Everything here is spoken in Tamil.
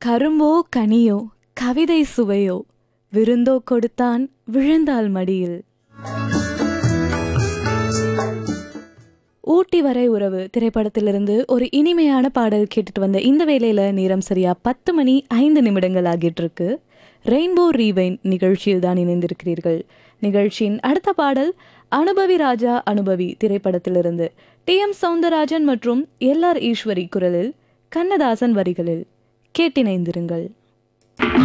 கரும்போ கனியோ கவிதை சுவையோ விருந்தோ கொடுத்தான் விழுந்தாள் மடியில் ஊட்டி வரை உறவு திரைப்படத்திலிருந்து ஒரு இனிமையான பாடல் கேட்டுட்டு வந்த இந்த வேளையில நேரம் சரியா பத்து மணி ஐந்து நிமிடங்கள் ஆகிட்டு இருக்கு ரெயின்போ ரீவைன் நிகழ்ச்சியில் தான் இணைந்திருக்கிறீர்கள் நிகழ்ச்சியின் அடுத்த பாடல் அனுபவி ராஜா அனுபவி திரைப்படத்திலிருந்து டி எம் சவுந்தரராஜன் மற்றும் எல் ஆர் ஈஸ்வரி குரலில் கண்ணதாசன் வரிகளில் கேட்டிணைந்திருங்கள்